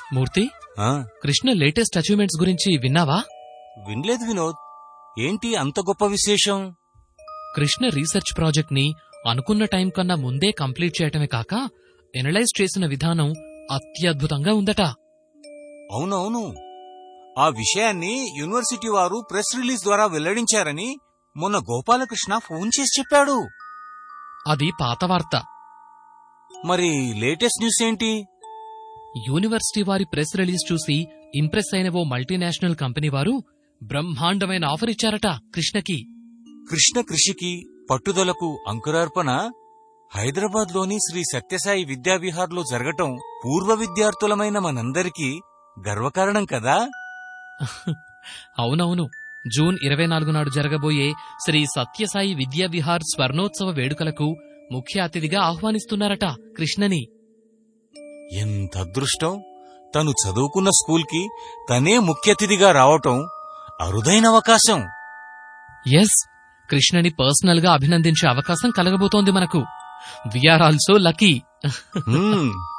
మూర్తి ఆ, Krishna latest achievements గురించి విన్నావా వినలేదు వినోద్ ఏంటి అంత గొప్ప విశేషం కృష్ణ రీసెర్చ్ ప్రాజెక్ట్ ని అనుకున్న టైం కన్నా ముందే కంప్లీట్ చేయటమే కాక ఎనలైజ్ చేసిన విధానం అత్యద్భుతంగా ఉందట అవునవును ఆ విషయాన్ని యూనివర్సిటీ వారు ప్రెస్ రిలీజ్ ద్వారా వెల్లడించారని మొన్న గోపాలకృష్ణ ఫోన్ చేసి చెప్పాడు అది పాత వార్త మరి లేటెస్ట్ న్యూస్ ఏంటి యూనివర్సిటీ వారి ప్రెస్ రిలీజ్ చూసి ఇంప్రెస్ అయిన ఓ మల్టీనేషనల్ కంపెనీ వారు బ్రహ్మాండమైన ఆఫర్ ఇచ్చారట కృష్ణకి కృష్ణ కృషికి పట్టుదలకు అంకురార్పణ హైదరాబాద్లోని శ్రీ సత్యసాయి విద్యావిహార్లో జరగటం పూర్వ విద్యార్థులమైన మనందరికీ గర్వకారణం కదా అవునవును జూన్ ఇరవై నాలుగు నాడు జరగబోయే శ్రీ సత్యసాయి విద్యా విహార్ స్వర్ణోత్సవ వేడుకలకు ముఖ్య అతిథిగా ఆహ్వానిస్తున్నారట కృష్ణని ఎంత అదృష్టం తను చదువుకున్న స్కూల్కి తనే ముఖ్య అతిథిగా రావటం అరుదైన అవకాశం ఎస్ కృష్ణని పర్సనల్ గా అభినందించే అవకాశం కలగబోతోంది మనకు విఆర్ ఆల్సో లక్కీ హ్మ్,